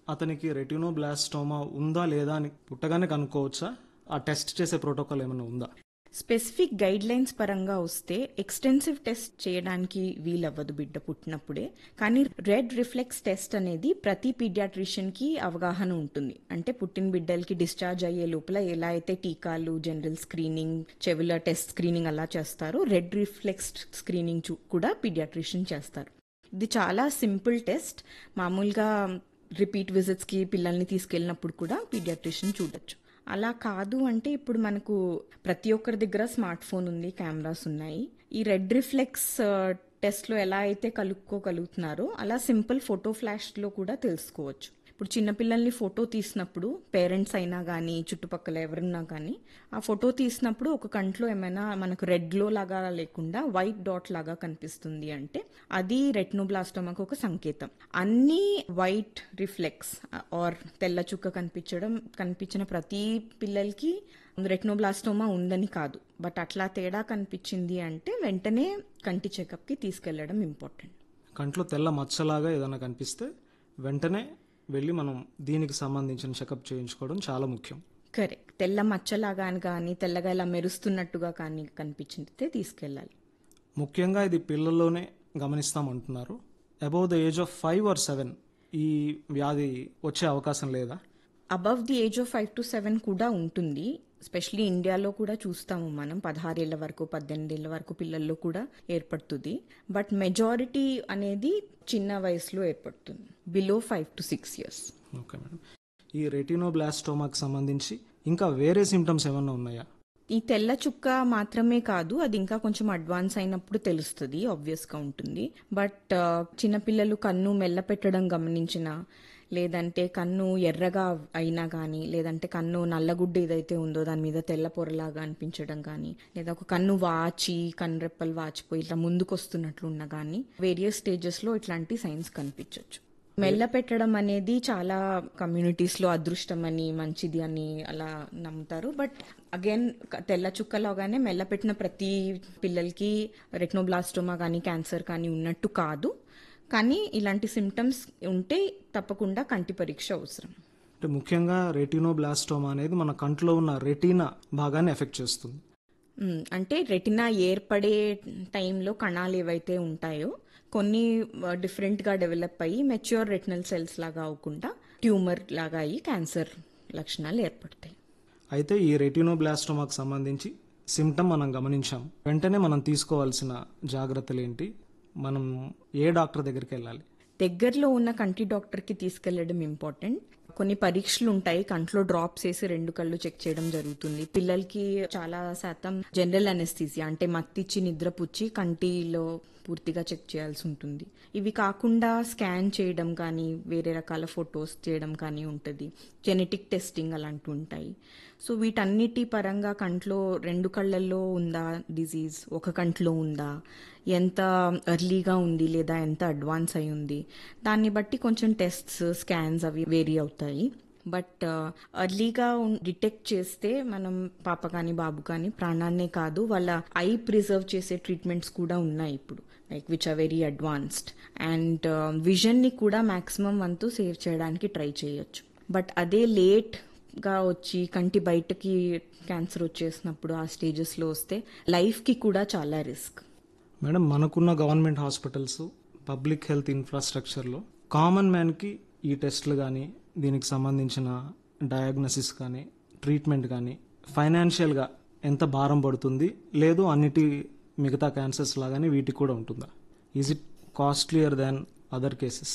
అతనికి రెటినోబ్లాస్టోమా ఉందా లేదా అని పుట్టగానే కనుక్కోవచ్చా ఆ టెస్ట్ చేసే ప్రోటోకాల్ ఏమైనా ఉందా స్పెసిఫిక్ గైడ్ లైన్స్ పరంగా వస్తే ఎక్స్టెన్సివ్ టెస్ట్ చేయడానికి వీలవ్వదు బిడ్డ పుట్టినప్పుడే కానీ రెడ్ రిఫ్లెక్స్ టెస్ట్ అనేది ప్రతి పీడియాట్రిషియన్ కి అవగాహన ఉంటుంది అంటే పుట్టిన బిడ్డలకి డిశ్చార్జ్ అయ్యే లోపల ఎలా అయితే టీకాలు జనరల్ స్క్రీనింగ్ చెవుల టెస్ట్ స్క్రీనింగ్ అలా చేస్తారో రెడ్ రిఫ్లెక్స్ స్క్రీనింగ్ చూ- కూడా పీడియాట్రిషియన్ చేస్తారు ఇది చాలా సింపుల్ టెస్ట్ మామూలుగా రిపీట్ విజిట్స్కి పిల్లల్ని తీసుకెళ్ళినప్పుడు కూడా పీడియాట్రిషియన్ చూడొచ్చు అలా కాదు అంటే ఇప్పుడు మనకు ప్రతి ఒక్కరి దగ్గర స్మార్ట్ ఫోన్ ఉంది కెమెరాస్ ఉన్నాయి ఈ రెడ్ రిఫ్లెక్స్ టెస్ట్లో ఎలా అయితే కలుపుకోగలుగుతున్నారో అలా సింపుల్ ఫోటో ఫ్లాష్లో కూడా తెలుసుకోవచ్చు ఇప్పుడు చిన్నపిల్లల్ని ఫోటో తీసినప్పుడు పేరెంట్స్ అయినా కానీ చుట్టుపక్కల ఎవరున్నా కానీ ఆ ఫోటో తీసినప్పుడు ఒక కంట్లో ఏమైనా మనకు రెడ్ గ్లో లాగా లేకుండా వైట్ డాట్ లాగా కనిపిస్తుంది అంటే అది రెట్నోబ్లాస్టోమాకు ఒక సంకేతం అన్ని వైట్ రిఫ్లెక్స్ ఆర్ తెల్ల చుక్క కనిపించడం కనిపించిన ప్రతి పిల్లలకి రెట్నోబ్లాస్టోమా ఉందని కాదు బట్ అట్లా తేడా కనిపించింది అంటే వెంటనే కంటి చెకప్కి తీసుకెళ్లడం ఇంపార్టెంట్ కంట్లో తెల్ల మచ్చలాగా ఏదైనా కనిపిస్తే వెంటనే వెళ్ళి మనం దీనికి సంబంధించిన చెకప్ చేయించుకోవడం చాలా ముఖ్యం కరెక్ట్ తెల్ల మచ్చలాగా కానీ తెల్లగా ఇలా మెరుస్తున్నట్టుగా కానీ కనిపించితే తీసుకెళ్ళాలి ముఖ్యంగా ఇది పిల్లల్లోనే గమనిస్తామంటున్నారు above the age of five or seven ఈ వ్యాధి వచ్చే అవకాశం లేదా above the age of five to seven కూడా ఉంటుంది ఎస్పెషలీ ఇండియాలో కూడా చూస్తాము మనం పదహారేళ్ల వరకు పద్దెనిమిదేళ్ల వరకు పిల్లల్లో కూడా ఏర్పడుతుంది బట్ మెజారిటీ అనేది చిన్న వయసులో ఏర్పడుతుంది below five to six years okay madam ఈ రెటినోబ్లాస్టోమాకి సంబంధించి ఇంకా వేరే సిమ్టమ్స్ ఏమైనా ఉన్నాయా ఈ తెల్ల చుక్క మాత్రమే కాదు అది ఇంకా కొంచెం అడ్వాన్స్ అయినప్పుడు తెలుస్తుంది ఆబ్వియస్ గా ఉంటుంది బట్ చిన్నపిల్లలు కన్ను మెల్ల పెట్టడం గమనించిన లేదంటే కన్ను ఎర్రగా అయినా కానీ లేదంటే కన్ను నల్లగుడ్డ ఏదైతే ఉందో దాని మీద తెల్ల పొరలాగా అనిపించడం కానీ లేదా ఒక కన్ను వాచి కన్ను వాచిపోయి ఇట్లా ముందుకు వస్తున్నట్లున్నా కానీ వేరియస్ స్టేజెస్ లో ఇట్లాంటి సైన్స్ కనిపించవచ్చు మెల్ల పెట్టడం అనేది చాలా కమ్యూనిటీస్ లో అదృష్టం అని మంచిది అని అలా నమ్ముతారు బట్ అగైన్ తెల్ల చుక్కలోగానే మెల్ల పెట్టిన ప్రతి పిల్లలకి రెట్నోబ్లాస్టోమా కానీ క్యాన్సర్ కానీ ఉన్నట్టు కాదు కానీ ఇలాంటి సిమ్టమ్స్ ఉంటే తప్పకుండా కంటి పరీక్ష అవసరం అంటే ముఖ్యంగా రెటినోబ్లాస్టోమా అనేది మన కంట్లో ఉన్న రెటీనా భాగాన్ని ఎఫెక్ట్ చేస్తుంది మ్, అంటే రెటినా ఏర్పడే టైంలో కణాలు ఏవైతే ఉంటాయో కొన్ని డిఫరెంట్ గా డెవలప్ అయ్యి మెచ్యూర్ రెటినల్ సెల్స్ లాగా అవ్వకుండా ట్యూమర్ లాగా అయ్యి క్యాన్సర్ లక్షణాలు ఏర్పడతాయి అయితే ఈ రెటినోబ్లాస్టోమాకి సంబంధించి సిమ్టమ్ మనం గమనించాం వెంటనే మనం తీసుకోవాల్సిన జాగ్రత్తలు ఏంటి మనం ఏ డాక్టర్ దగ్గరికి వెళ్ళాలి దగ్గరలో ఉన్న కంటి డాక్టర్కి తీసుకెళ్లడం ఇంపార్టెంట్ కొన్ని పరీక్షలు ఉంటాయి కంట్లో డ్రాప్స్ వేసి రెండు కళ్ళు చెక్ చేయడం జరుగుతుంది పిల్లలకి చాలా శాతం జనరల్ అనెస్థీసియా అంటే మత్తిచ్చి నిద్రపుచ్చి కంటిలో పూర్తిగా చెక్ చేయాల్సి ఉంటుంది ఇవి కాకుండా స్కాన్ చేయడం కానీ వేరే రకాల ఫొటోస్ చేయడం కానీ ఉంటుంది జెనెటిక్ టెస్టింగ్ అలాంటివి ఉంటాయి సో వీటన్నిటి పరంగా కంట్లో రెండు కళ్ళల్లో ఉందా డిజీజ్ ఒక కంట్లో ఉందా ఎంత ఎర్లీగా ఉంది లేదా ఎంత అడ్వాన్స్ అయి ఉంది దాన్ని బట్టి కొంచెం టెస్ట్స్ స్కాన్స్ అవి వేరీ అవుతాయి బట్ ఎర్లీగా డిటెక్ట్ చేస్తే మనం పాప కానీ బాబు కానీ ప్రాణాన్నే కాదు వాళ్ళ ఐ ప్రిజర్వ్ చేసే ట్రీట్మెంట్స్ కూడా ఉన్నాయి ఇప్పుడు like which are very advanced and విజన్ని కూడా మాక్సిమం వంతు సేవ్ చేయడానికి ట్రై చేయొచ్చు బట్ అదే లేట్ గా వచ్చి కంటి బయటకి క్యాన్సర్ వచ్చేసినప్పుడు ఆ స్టేజెస్ లో వస్తే లైఫ్ కి కూడా చాలా రిస్క్ మేడం మనకున్న గవర్నమెంట్ హాస్పిటల్స్ పబ్లిక్ హెల్త్ ఇన్ఫ్రాస్ట్రక్చర్లో కామన్ మ్యాన్కి ఈ టెస్ట్లు కానీ దీనికి సంబంధించిన డయాగ్నోసిస్ కానీ ట్రీట్మెంట్ కానీ ఫైనాన్షియల్గా ఎంత భారం పడుతుంది లేదు అన్నిటి మిగతా క్యాన్సర్స్ లాగానే వీటికి కూడా ఉంటుందా is it costlier than other cases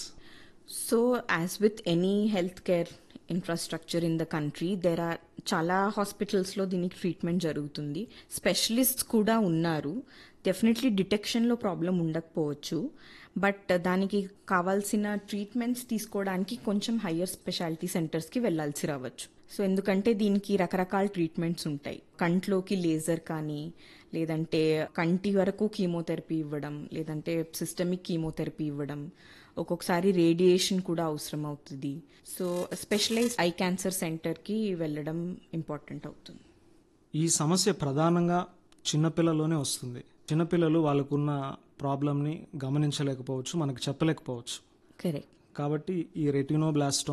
so as with any health care infrastructure in the country there are చాలా హాస్పిటల్స్లో దీనికి ట్రీట్మెంట్ జరుగుతుంది స్పెషలిస్ట్స్ కూడా ఉన్నారు డెఫినెట్లీ డిటెక్షన్లో ప్రాబ్లం ఉండకపోవచ్చు బట్ దానికి కావాల్సిన ట్రీట్మెంట్స్ తీసుకోవడానికి కొంచెం హయ్యర్ స్పెషాలిటీ సెంటర్స్కి వెళ్ళాల్సి రావచ్చు సో ఎందుకంటే దీనికి రకరకాల ట్రీట్మెంట్స్ ఉంటాయి కంట్లోకి లేజర్ కానీ లేదంటే కంటి వరకు కీమోథెరపీ ఇవ్వడం లేదంటే సిస్టమిక్ కీమోథెరపీ ఇవ్వడం ఒక్కొక్కసారి రేడియేషన్ కూడా అవసరం అవుతుంది సో స్పెషలైజ్ ఐ క్యాన్సర్ సెంటర్కి వెళ్ళడం ఇంపార్టెంట్ అవుతుంది ఈ సమస్య ప్రధానంగా చిన్నపిల్లలోనే వస్తుంది చిన్నపిల్లలు వాళ్ళకున్న ప్రాబ్లమ్ని గమనించలేకపోవచ్చు మనకు చెప్పలేకపోవచ్చు కరెక్ట్ కాబట్టి ఈ రెటినోబ్లాస్టో